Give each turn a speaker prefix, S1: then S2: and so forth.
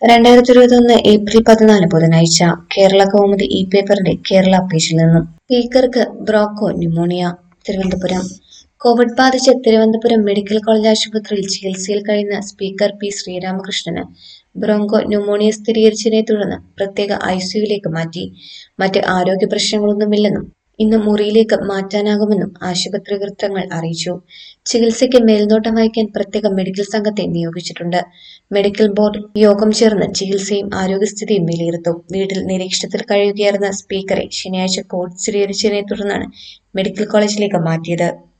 S1: രണ്ടായിരത്തി ഇരുപത്തൊന്ന് ഏപ്രിൽ പതിനാല് ബുധനാഴ്ച കേരള കൗമുദി ഇ പേപ്പറിന്റെ കേരള പേജിൽ നിന്നും സ്പീക്കർക്ക് ബ്രോക്കോ ന്യൂമോണിയ തിരുവനന്തപുരം കോവിഡ് ബാധിച്ച് തിരുവനന്തപുരം മെഡിക്കൽ കോളേജ് ആശുപത്രിയിൽ ചികിത്സയിൽ കഴിയുന്ന സ്പീക്കർ പി ശ്രീരാമകൃഷ്ണന് ബ്രോങ്കോ ന്യൂമോണിയ സ്ഥിരീകരിച്ചതിനെ തുടർന്ന് പ്രത്യേക ഐസിയുവിലേക്ക് മാറ്റി മറ്റ് ആരോഗ്യ പ്രശ്നങ്ങളൊന്നുമില്ലെന്നും ഇന്ന് മുറിയിലേക്ക് മാറ്റാനാകുമെന്നും ആശുപത്രി വൃത്തങ്ങൾ അറിയിച്ചു ചികിത്സയ്ക്ക് മേൽനോട്ടം വഹിക്കാൻ പ്രത്യേക മെഡിക്കൽ സംഘത്തെ നിയോഗിച്ചിട്ടുണ്ട് മെഡിക്കൽ ബോർഡ് യോഗം ചേർന്ന് ചികിത്സയും ആരോഗ്യസ്ഥിതിയും വിലയിരുത്തും വീട്ടിൽ നിരീക്ഷണത്തിൽ കഴിയുകയായിരുന്ന സ്പീക്കറെ ശനിയാഴ്ച കോവിഡ് സ്ഥിരീകരിച്ചതിനെ തുടർന്നാണ് മെഡിക്കൽ കോളേജിലേക്ക് മാറ്റിയത്